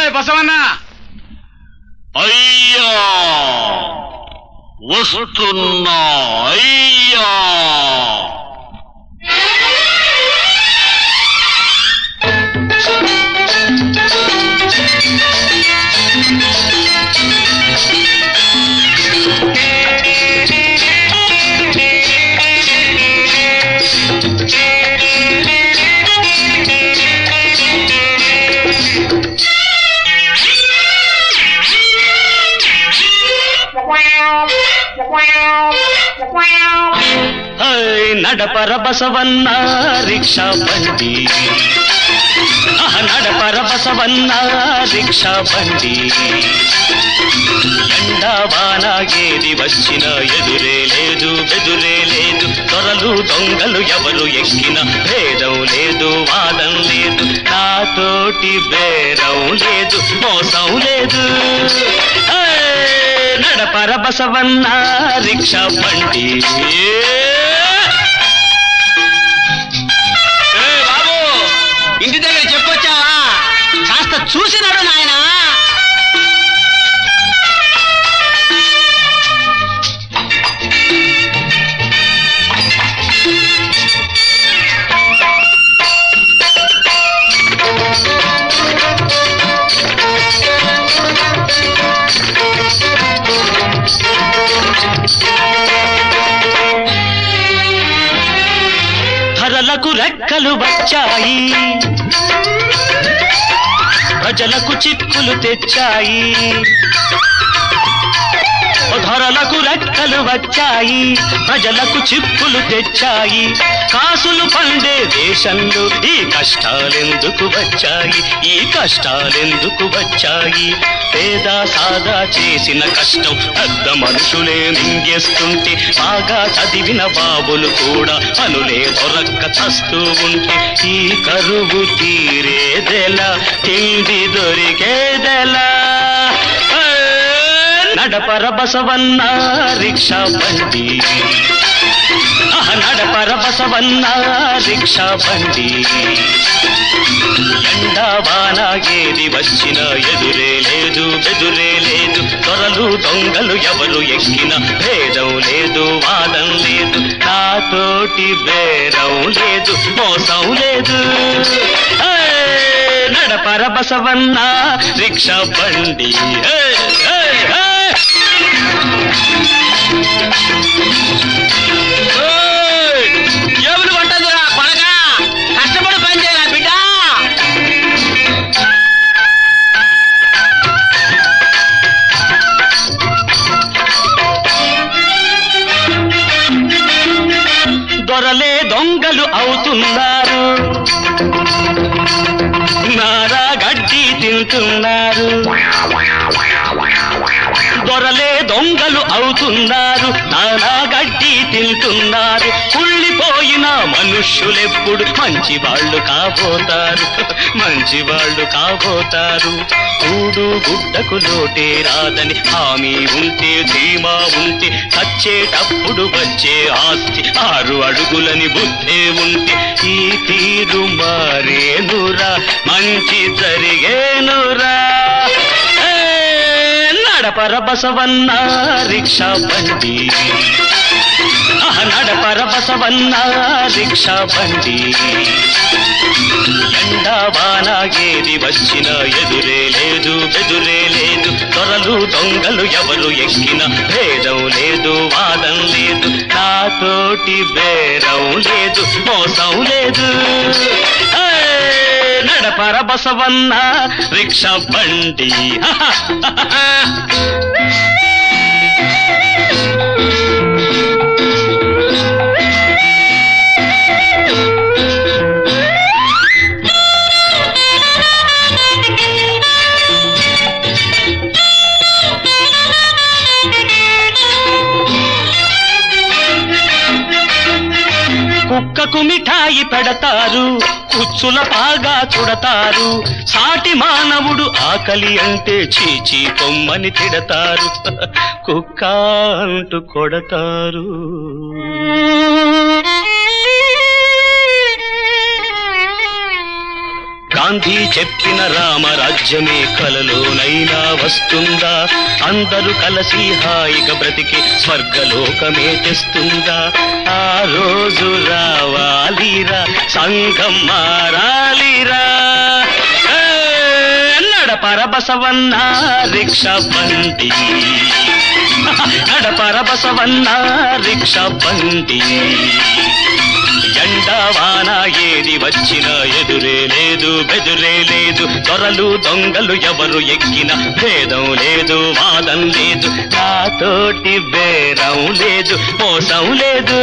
బసవన్న అయ్యా వస్తున్నా అయ్యా హై నడపర బసవన్న రిక్షా బండి ఆహ, నడపర బసవన్న రిక్షా బండి ఎండా వానాగేది వచ్చిన ఎదురే లేదు బెదురే లేదు త్వరలు దొంగలు ఎవరు ఎక్కిన భేదం లేదు వాదం లేదు నాతోటి బేరం లేదు మోసం లేదు హై, నడపర బసవన్న రిక్షా బండి ఏ బాబు ఇంటి దగ్గర చెప్పొచ్చావా కాస్త చూసినాడు నాయనా ధరలకు రెక్కలు వచ్చాయి ప్రజలకు చిక్కులు తెచ్చాయి ధరలకు రెక్కలు వచ్చాయి ప్రజలకు చిక్కులు తెచ్చాయి కాసులు పండే దేశంలో ఈ కష్టాలెందుకు వచ్చాయి ఈ కష్టాలెందుకు వచ్చాయి పేద సాదా చేసిన కష్టం పెద్ద మనుషులే మింగేస్తుంటే బాగా చదివిన బాబులు కూడా పనులే దొరక్క చస్తూ ఉంటే ఈ కరువు తీరేదెలా తిండి దొరికేదెలా ఆ, నడపర బసవన్న రిక్షా బండి ఆహ, నడపర బసవన్న రిక్షా బండి ఎండా వానాగేది వచ్చిన ఎదురే లేదు బెదురే లేదు త్వరలు దొంగలు ఎవరు ఎక్కిన భేదం లేదు వాదం లేదు నాతోటి బేరం లేదు మోసం లేదు హే, నడపర బసవన్న రిక్షా బండి హే, హే, హే. ఓయ్! జేబులు పట్టదురా కొడగా కష్టపడి పని చేయరా బిడ్డ దొరలే దొంగలు అవుతున్నారు నారా గడ్డి తింటున్నారు దొరలే దొంగలు అవుతున్నారు నానా గడ్డి తింటున్నారు కుళ్ళిపోయిన మనుష్యులెప్పుడు మంచి వాళ్ళు కాబోతారు మంచి వాళ్ళు కాబోతారు కూడు గుడ్డకు లోటే రాదని హామీ ఉంటే ధీమా ఉంటే చచ్చేటప్పుడు వచ్చే ఆస్తి ఆరు అడుగులని బుద్ధే ఉంటే ఈ తీరు మారేనురా మంచి జరిగేనురా ఏ, నడపర బసవన్న రిక్షా బండి ఆహ, నడపర బసవన్న రిక్షా బండి ఎండా వానాగేది వచ్చిన ఎదురే లేదు బెదురే లేదు త్వరలు దొంగలు ఎవరు ఎక్కిన భేదం లేదు వాదం లేదు నాతోటి బేరం లేదు మోసం లేదు హే, నడపర బసవన్న రిక్షా బండి కుక్కకు మిఠాయి పెడతారు కుచ్చుల పాగా చుడతారు సాటి మానవుడు ఆకలి అంటే చీచి పొమ్మని తిడతారు కుక్క అంటూ కొడతారు గాంధీ చెప్పిన రామరాజ్యమే కలలోనైనా వస్తుందా అందరూ కలిసి హాయిగా బ్రతికి స్వర్గలోకమే తెస్తుందా ఆ రోజు రావాలిరా సంఘం మారాలిరా ఏ, నడపర బసవన్న రిక్షా బండి నడపర బసవన్న రిక్షా బండి ఎండవాన ఏది వచ్చినా ఎదురే లేదు బెదురే లేదు దొరలు దొంగలు ఎవరు ఎక్కిన భేదం లేదు వాదం లేదు నాతోటి బేరం లేదు మోసం లేదు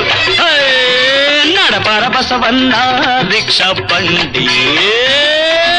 హే, నడపర బసవన్న రిక్షా బండి